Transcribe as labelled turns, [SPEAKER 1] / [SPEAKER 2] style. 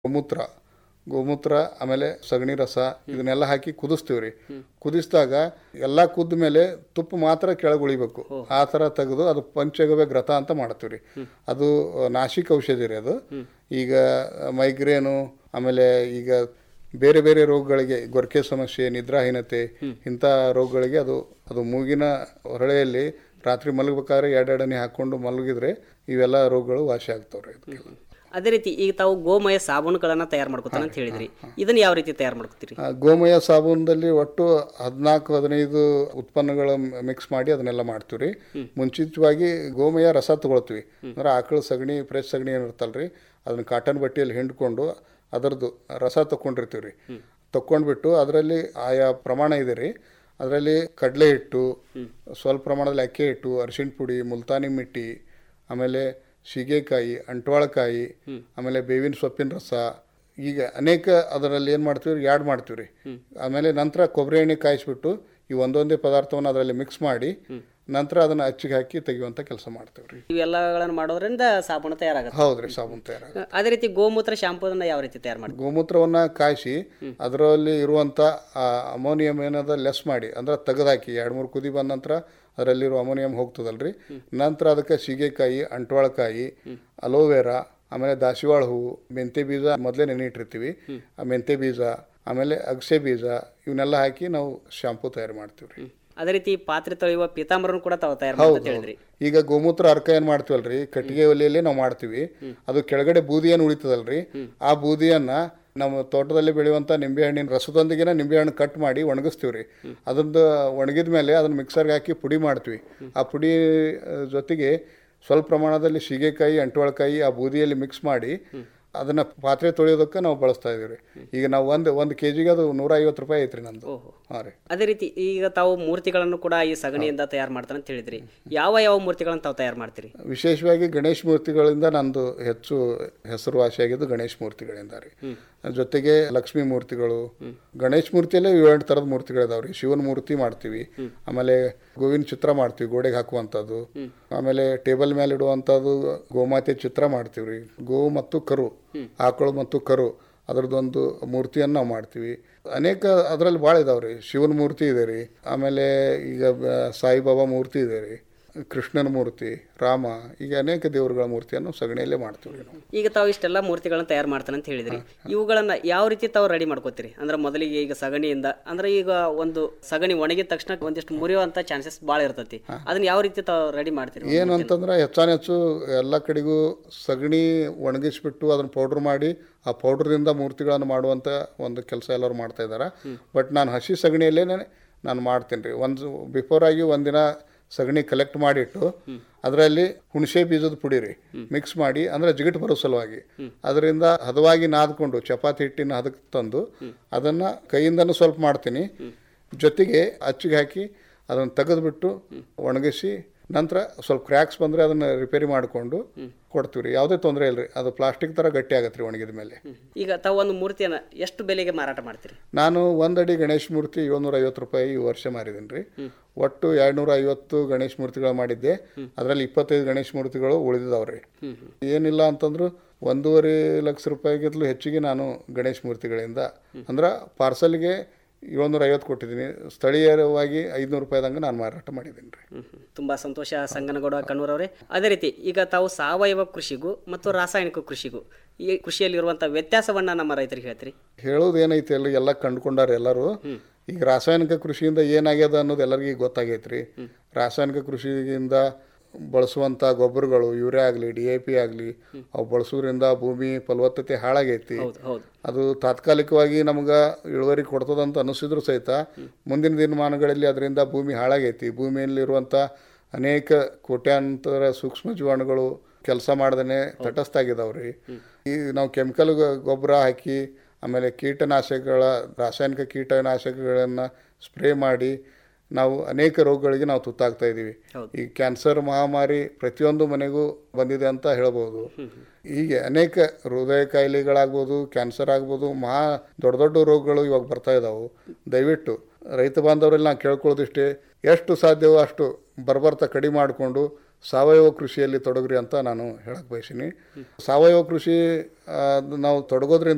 [SPEAKER 1] ಗೋಮೂತ್ರ ಗೋಮೂತ್ರ ಆಮೇಲೆ ಸಗಣಿ ರಸ ಇದನ್ನೆಲ್ಲ ಹಾಕಿ ಕುದಿಸ್ತೀವಿ ರೀ ಕುದಿಸಿದಾಗ ಎಲ್ಲ ಕುದ್ದ ಮೇಲೆ ತುಪ್ಪ ಮಾತ್ರ ಕೆಳಗೆ ಉಳಿಬೇಕು ಆ ಥರ ತೆಗೆದು ಅದು ಪಂಚಗವ್ಯ ಗ್ರತ ಅಂತ ಮಾಡ್ತೀವಿ ರೀ ಅದು ಆ, ನಾಸಿಕ್ ಔಷಧಿ ರೀ ಅದು ಈಗ ಮೈಗ್ರೇನು ಆಮೇಲೆ ಈಗ ಬೇರೆ ಬೇರೆ ರೋಗಗಳಿಗೆ ಗೊರಕೆ ಸಮಸ್ಯೆ ನಿದ್ರಾಹೀನತೆ ಇಂಥ ರೋಗಗಳಿಗೆ ಅದು ಅದು ಮೂಗಿನ ಹೊರಳೆಯಲ್ಲಿ ರಾತ್ರಿ ಮಲಗಬೇಕಾದ್ರೆ ಎರಡೆರಡನೇ ಹಾಕ್ಕೊಂಡು ಮಲಗಿದ್ರೆ ಇವೆಲ್ಲ ರೋಗಗಳು ವಾಸಿ ಆಗ್ತಾವ್ರಿ ಅದಕ್ಕೆಲ್ಲ
[SPEAKER 2] ಅದೇ ರೀತಿ ಈಗ ತಾವು ಗೋಮಯ ಸಾಬೂನುಗಳನ್ನ ತಯಾರು ಮಾಡ್ಕೊತಾನೆ ಅಂತ ಹೇಳಿದ್ರಿ ಇದನ್ನ ಯಾವ ರೀತಿ ತಯಾರು ಮಾಡ್ಕೊತೀರಿ
[SPEAKER 1] ಆ, ಗೋಮಯ ಸಾಬೂನಲ್ಲಿ ಒಟ್ಟು ಹದಿನಾಲ್ಕು ಹದಿನೈದು ಉತ್ಪನ್ನಗಳ ಮಿಕ್ಸ್ ಮಾಡಿ ಅದನ್ನೆಲ್ಲ ಮಾಡ್ತೀವಿ ರೀ ಮುಂಚಿತವಾಗಿ ಗೋಮಯ ರಸ ತಗೊಳ್ತೀವಿ ಅಂದ್ರೆ ಆಕಳ ಸಗಣಿ ಫ್ರೆಶ್ ಸಗಣಿ ಏನಿರ್ತಲ್ಲ ರೀ ಅದನ್ನ ಕಾಟನ್ ಬಟ್ಟೆಯಲ್ಲಿ ಹಿಂಡ್ಕೊಂಡು ಅದರದ್ದು ರಸ ತಗೊಂಡಿರ್ತೀವಿ ರೀ ತಗೊಂಡ್ಬಿಟ್ಟು ಅದರಲ್ಲಿ ಆಯಾ ಪ್ರಮಾಣ ಇದೆ ರೀ ಅದರಲ್ಲಿ ಕಡಲೆ ಹಿಟ್ಟು ಸ್ವಲ್ಪ ಪ್ರಮಾಣದಲ್ಲಿ ಅಕ್ಕಿ ಹಿಟ್ಟು ಅರಿಶಿಣ ಪುಡಿ ಮುಲ್ತಾನಿ ಮಿಟ್ಟಿ ಆಮೇಲೆ ಸೀಗೆಕಾಯಿ ಅಂಟ್ವಾಳಕಾಯಿ ಆಮೇಲೆ ಬೇವಿನ ಸೊಪ್ಪಿನ ರಸ ಈಗ ಅನೇಕ ಅದರಲ್ಲಿ ಏನು ಮಾಡ್ತೀವಿ ಆ್ಯಡ್ ಮಾಡ್ತೀವಿ ರೀ ಆಮೇಲೆ ನಂತರ ಕೊಬ್ಬರಿ ಎಣ್ಣೆ ಕಾಯಿಸ್ಬಿಟ್ಟು ಈ ಒಂದೊಂದೇ ಪದಾರ್ಥವನ್ನು ಅದರಲ್ಲಿ ಮಿಕ್ಸ್ ಮಾಡಿ ನಂತರ ಅದನ್ನು ಅಚ್ಚಿಗೆ ಹಾಕಿ ತೆಗೆಯುವಂಥ ಕೆಲಸ ಮಾಡ್ತೀವಿ ರೀ
[SPEAKER 2] ಇವೆಲ್ಲಗಳನ್ನು ಮಾಡೋದ್ರಿಂದ ಸಾಬೂನು ತಯಾರಾಗುತ್ತೆ
[SPEAKER 1] ಹೌದು ರೀ ಸಾಬೂನು ತಯಾರಾಗ
[SPEAKER 2] ಅದೇ ರೀತಿ ಗೋಮೂತ್ರ ಶಾಂಪೂದನ್ನ ಯಾವ ರೀತಿ ತಯಾರು ಮಾಡ್ತೀವಿ
[SPEAKER 1] ಗೋಮೂತ್ರವನ್ನು ಕಾಯಿಸಿ ಅದರಲ್ಲಿ ಇರುವಂಥ ಅಮೋನಿಯಂ ಏನದ ಲೆಸ್ ಮಾಡಿ ಅಂದ್ರೆ ತೆಗೆದಾಕಿ ಎರಡು ಮೂರು ಕುದಿ ಬಂದ ನಂತರ ಅದರಲ್ಲಿರೋ ಅಮೋನಿಯಂ ಹೋಗ್ತದಲ್ರಿ ನಂತರ ಅದಕ್ಕೆ ಸೀಗೆಕಾಯಿ ಅಂಟ್ವಾಳಕಾಯಿ ಅಲೋವೆರಾ ಆಮೇಲೆ ದಾಸಿವಾಳ ಹೂವು ಮೆಂತೆ ಬೀಜ ಮೊದಲೇ ನೆನೆಯಿಟ್ಟಿರ್ತೀವಿ ಆ ಮೆಂತೆ ಬೀಜ ಆಮೇಲೆ ಅಗಸೆ ಬೀಜ ಇವನ್ನೆಲ್ಲ ಹಾಕಿ ನಾವು ಶಾಂಪೂ ತಯಾರು ಮಾಡ್ತೀವಿ ರೀ
[SPEAKER 2] ಅದೇ ರೀತಿ ಪಾತ್ರೆ ತೊಳೆಯುವ ಪೀತಾಂಬರನು ಕೂಡ ತಾವು ತಯಾರು ಮಾಡ್ತಾ ಅಂತ ಹೇಳಿದ್ರಿ
[SPEAKER 1] ಈಗ ಗೋಮೂತ್ರ ಅರ್ಕ ಏನ್ ಮಾಡ್ತೀವಲ್ರಿ ಕಟ್ಟಿಗೆ ಒಲೆಯಲ್ಲಿ ನಾವು ಮಾಡ್ತೀವಿ ಅದು ಕೆಳಗಡೆ ಬೂದಿ ಏನು ಉಳಿತದಲ್ರಿ ಆ ಬೂದಿಯನ್ನ ನಮ್ಮ ತೋಟದಲ್ಲಿ ಬೆಳೆಯುವಂಥ ನಿಂಬೆಹಣ್ಣಿನ ರಸದೊಂದಿಗೆ ನಿಂಬೆಹಣ್ಣು ಕಟ್ ಮಾಡಿ ಒಣಗಿಸ್ತೀವಿ ರೀ ಅದನ್ನ ಒಣಗಿದ ಮೇಲೆ ಅದನ್ನ ಮಿಕ್ಸರ್ಗೆ ಹಾಕಿ ಪುಡಿ ಮಾಡ್ತೀವಿ ಆ ಪುಡಿ ಆ, ಜೊತೆಗೆ ಸ್ವಲ್ಪ ಪ್ರಮಾಣದಲ್ಲಿ ಸೀಗೆಕಾಯಿ ಅಂಟ್ವಾಳಕಾಯಿ ಆ ಬೂದಿಯಲ್ಲಿ ಮಿಕ್ಸ್ ಮಾಡಿ ಅದನ್ನ ಪಾತ್ರೆ ತೊಳೆಯೋದಕ್ಕೆ ನಾವು ಬಳಸ್ತಾ ಇದೀವಿ ರೀ ಈಗ ನಾವು ಒಂದು ಒಂದು ಕೆ ಜಿಗೆ ಅದು ನೂರ ಐವತ್ತು ರೂಪಾಯಿ ಐತ್ರಿ ನಂದು ಹಾಂ ರೀ
[SPEAKER 2] ಅದೇ ರೀತಿ ಈಗ ತಾವು ಮೂರ್ತಿಗಳನ್ನು ಕೂಡ ಈ ಸಗಣಿಯಿಂದ ತಯಾರು ಮಾಡ್ತಾನೆ ಅಂತ ಹೇಳಿದ್ರಿ ಯಾವ ಯಾವ ಮೂರ್ತಿಗಳನ್ನು ತಾವು ತಯಾರು ಮಾಡ್ತೀರಿ
[SPEAKER 1] ವಿಶೇಷವಾಗಿ ಗಣೇಶ ಮೂರ್ತಿಗಳಿಂದ ನಂದು ಹೆಚ್ಚು ಹೆಸರುವಾಸಿಯಾಗಿದ್ದು ಗಣೇಶ ಮೂರ್ತಿಗಳಿಂದ ರೀ ಜೊತೆಗೆ ಲಕ್ಷ್ಮೀ ಮೂರ್ತಿಗಳು ಗಣೇಶ ಮೂರ್ತಿಯಲ್ಲೇ ಏಳೆಂಟು ಥರದ ಮೂರ್ತಿಗಳಿದಾವೆ ರೀ ಶಿವನ ಮೂರ್ತಿ ಮಾಡ್ತೀವಿ ಆಮೇಲೆ ಗೋವಿನ ಚಿತ್ರ ಮಾಡ್ತೀವಿ ಗೋಡೆಗೆ ಹಾಕುವಂಥದ್ದು ಆಮೇಲೆ ಟೇಬಲ್ ಮೇಲೆ ಇಡುವಂಥದ್ದು ಗೋಮಾತೆ ಚಿತ್ರ ಮಾಡ್ತೀವಿ ರೀ ಗೋ ಮತ್ತು ಕರು ಆಕಳು ಮತ್ತು ಕರು ಅದರದ್ದೊಂದು ಮೂರ್ತಿಯನ್ನು ನಾವು ಮಾಡ್ತೀವಿ ಅನೇಕ ಅದರಲ್ಲಿ ಭಾಳ ಇದಾವೆ ರೀ ಶಿವನ ಮೂರ್ತಿ ಇದೆ ರೀ ಆಮೇಲೆ ಈಗ ಬ- ಸಾಯಿಬಾಬಾ ಮೂರ್ತಿ ಇದೆ ರೀ ಕೃಷ್ಣನ ಮೂರ್ತಿ ರಾಮ ಈಗ ಅನೇಕ ದೇವರುಗಳ ಮೂರ್ತಿಯನ್ನು ಸಗಣಿಯಲ್ಲೇ ಮಾಡ್ತೀವಿ ರೀ ನಾವು
[SPEAKER 2] ಈಗ ತಾವು ಇಷ್ಟೆಲ್ಲ ಮೂರ್ತಿಗಳನ್ನ ತಯಾರು ಮಾಡ್ತಾನೆ ಅಂತ ಹೇಳಿದ್ರಿ ಇವುಗಳನ್ನ ಯಾವ ರೀತಿ ತಾವು ರೆಡಿ ಮಾಡ್ಕೋತೀರಿ ಅಂದ್ರೆ ಮೊದಲಿಗೆ ಈಗ ಸಗಣಿಯಿಂದ ಅಂದ್ರೆ ಈಗ ಒಂದು ಸಗಣಿ ಒಣಗಿದ ತಕ್ಷಣ ಒಂದಿಷ್ಟು ಮುರಿಯುವಂತ ಚಾನ್ಸಸ್ ಭಾಳ ಇರ್ತೈತಿ ಅದನ್ನ ಯಾವ ರೀತಿ ತಾವು ರೆಡಿ ಮಾಡ್ತೀರಿ
[SPEAKER 1] ಏನು ಅಂತಂದ್ರೆ ಹೆಚ್ಚಾನ ಹೆಚ್ಚು ಎಲ್ಲ ಕಡೆಗೂ ಸಗಣಿ ಒಣಗಿಸ್ಬಿಟ್ಟು ಅದನ್ನ ಪೌಡ್ರ್ ಮಾಡಿ ಆ ಪೌಡ್ರಿಂದ ಮೂರ್ತಿಗಳನ್ನು ಮಾಡುವಂಥ ಒಂದು ಕೆಲಸ ಎಲ್ಲರೂ ಮಾಡ್ತಾ ಇದ್ದಾರೆ ಬಟ್ ನಾನು ಹಸಿ ಸಗಣಿಯಲ್ಲೇ ನಾನು ಮಾಡ್ತೀನಿ ರೀ ಒಂದು ಬಿಫೋರ್ ಆಗಿ ಒಂದಿನ ಸಗಣಿ ಕಲೆಕ್ಟ್ ಮಾಡಿಟ್ಟು ಅದರಲ್ಲಿ ಹುಣಸೆ ಬೀಜದ ಪುಡಿ ರೀ ಮಿಕ್ಸ್ ಮಾಡಿ ಅಂದ್ರೆ ಜಿಗಿಟ್ ಬರೋ ಸಲುವಾಗಿ ಅದರಿಂದ ಹದವಾಗಿ ನಾದ್ಕೊಂಡು ಚಪಾತಿ ಹಿಟ್ಟಿನ ಹದಕ್ಕೆ ತಂದು ಅದನ್ನು ಕೈಯಿಂದನೂ ಸ್ವಲ್ಪ ಮಾಡ್ತೀನಿ ಜೊತೆಗೆ ಅಚ್ಚಿಗೆ ಹಾಕಿ ಅದನ್ನು ತೆಗೆದುಬಿಟ್ಟು ಒಣಗಿಸಿ ನಂತರ ಸ್ವಲ್ಪ ಕ್ರ್ಯಾಕ್ಸ್ ಬಂದರೆ ಅದನ್ನು ರಿಪೇರಿ ಮಾಡಿಕೊಂಡು ಕೊಡ್ತೀವಿ ರೀ ಯಾವುದೇ ತೊಂದರೆ ಇಲ್ಲ ರೀ ಅದು ಪ್ಲಾಸ್ಟಿಕ್ ಥರ ಗಟ್ಟಿ ಆಗತ್ತೆ ರೀ ಒಣಗಿದ ಮೇಲೆ
[SPEAKER 2] ಈಗ ತಾವು ಒಂದು ಮೂರ್ತಿಯನ್ನ ಎಷ್ಟು ಬೆಲೆಗೆ ಮಾರಾಟ ಮಾಡ್ತೀರಿ
[SPEAKER 1] ನಾನು ಒಂದಡಿ ಗಣೇಶ ಮೂರ್ತಿ ಏಳ್ನೂರ ಐವತ್ತು ರೂಪಾಯಿ ಈ ವರ್ಷ ಮಾರಿದ್ದೀನಿ ರೀ ಒಟ್ಟು ಎರಡ್ನೂರ ಐವತ್ತು ಗಣೇಶ ಮೂರ್ತಿಗಳು ಮಾಡಿದ್ದೆ ಅದರಲ್ಲಿ ಇಪ್ಪತ್ತೈದು ಗಣೇಶ ಮೂರ್ತಿಗಳು ಉಳಿದಿದಾವೆ ರೀ ಏನಿಲ್ಲ ಅಂತಂದ್ರು ಒಂದೂವರೆ ಲಕ್ಷ ರೂಪಾಯಿಗಿಂತಲೂ ಹೆಚ್ಚಿಗೆ ನಾನು ಗಣೇಶ ಮೂರ್ತಿಗಳಿಂದ ಅಂದ್ರೆ ಪಾರ್ಸಲ್ಗೆ ಏಳ್ನೂರ ಐವತ್ತು ಕೊಟ್ಟಿದ್ದೀನಿ ಸ್ಥಳೀಯವಾಗಿ ಐದುನೂರು ರೂಪಾಯಿದಂಗೆ ನಾನು ಮಾರಾಟ ಮಾಡಿದ್ದೀನಿ ರೀ
[SPEAKER 2] ತುಂಬಾ ಸಂತೋಷ ಸಂಗನಗೌಡ ಕಣ್ಣೂರವ್ರೆ ಅದೇ ರೀತಿ ಈಗ ತಾವು ಸಾವಯವ ಕೃಷಿಗೂ ಮತ್ತು ರಾಸಾಯನಿಕ ಕೃಷಿಗೂ ಈ ಕೃಷಿಯಲ್ಲಿರುವಂಥ ವ್ಯತ್ಯಾಸವನ್ನ ನಮ್ಮ ರೈತರಿಗೆ ಹೇಳ್ತೀರಿ
[SPEAKER 1] ಹೇಳೋದು ಏನೈತಿ ಅಲ್ಲ ಎಲ್ಲ ಕಂಡುಕೊಂಡಾರ ಎಲ್ಲರೂ ಈಗ ರಾಸಾಯನಿಕ ಕೃಷಿಯಿಂದ ಏನಾಗ್ಯದ ಅನ್ನೋದು ಎಲ್ಲರಿಗೂ ಗೊತ್ತಾಗೈತ್ರಿ ರಾಸಾಯನಿಕ ಕೃಷಿಯಿಂದ ಬಳಸುವಂಥ ಗೊಬ್ಬರಗಳು ಯೂರಿಯಾ ಆಗಲಿ ಡಿ ಎ ಪಿ ಆಗಲಿ ಅವು ಬಳಸೋದ್ರಿಂದ ಭೂಮಿ ಫಲವತ್ತತೆ ಹಾಳಾಗೈತಿ
[SPEAKER 2] ಹೌದು ಹೌದು
[SPEAKER 1] ಅದು ತಾತ್ಕಾಲಿಕವಾಗಿ ನಮ್ಗೆ ಇಳುವರಿ ಕೊಡ್ತದಂತ ಅನಿಸಿದ್ರು ಸಹಿತ ಮುಂದಿನ ದಿನಮಾನಗಳಲ್ಲಿ ಅದರಿಂದ ಭೂಮಿ ಹಾಳಾಗೈತಿ ಭೂಮಿಯಲ್ಲಿರುವಂಥ ಅನೇಕ ಕೋಟ್ಯಾಂತರ ಸೂಕ್ಷ್ಮ ಜೀವಾಣುಗಳು ಕೆಲಸ ಮಾಡ್ದೇ ತಟಸ್ಥಾಗಿದಾವ್ರಿ ಈ ನಾವು ಕೆಮಿಕಲ್ ಗೊಬ್ಬರ ಹಾಕಿ ಆಮೇಲೆ ಕೀಟನಾಶಕಗಳ ರಾಸಾಯನಿಕ ಕೀಟನಾಶಕಗಳನ್ನು ಸ್ಪ್ರೇ ಮಾಡಿ ನಾವು ಅನೇಕ ರೋಗಗಳಿಗೆ ನಾವು ತುತ್ತಾಗ್ತಾ ಇದ್ದೀವಿ ಈ ಕ್ಯಾನ್ಸರ್ ಮಹಾಮಾರಿ ಪ್ರತಿಯೊಂದು ಮನೆಗೂ ಬಂದಿದೆ ಅಂತ ಹೇಳ್ಬೋದು ಹೀಗೆ ಅನೇಕ ಹೃದಯ ಕಾಯಿಲೆಗಳಾಗ್ಬೋದು ಕ್ಯಾನ್ಸರ್ ಆಗ್ಬೋದು ಮಹಾ ದೊಡ್ಡ ದೊಡ್ಡ ರೋಗಗಳು ಇವಾಗ ಬರ್ತಾ ಇದಾವು ದಯವಿಟ್ಟು ರೈತ ಬಾಂಧವರಲ್ಲಿ ನಾವು ಕೇಳ್ಕೊಳ್ಳೋದಿಷ್ಟೇ ಎಷ್ಟು ಸಾಧ್ಯವೋ ಅಷ್ಟು ಬರ್ಬರ್ತಾ ಕಡಿಮೆ ಮಾಡಿಕೊಂಡು ಸಾವಯವ ಕೃಷಿಯಲ್ಲಿ ತೊಡಗ್ರಿ ಅಂತ ನಾನು ಹೇಳಕ್ ಬಯಸೀನಿ ಸಾವಯವ ಕೃಷಿ ಆ, ನಾವು ತೊಡಗೋದ್ರಿಂದ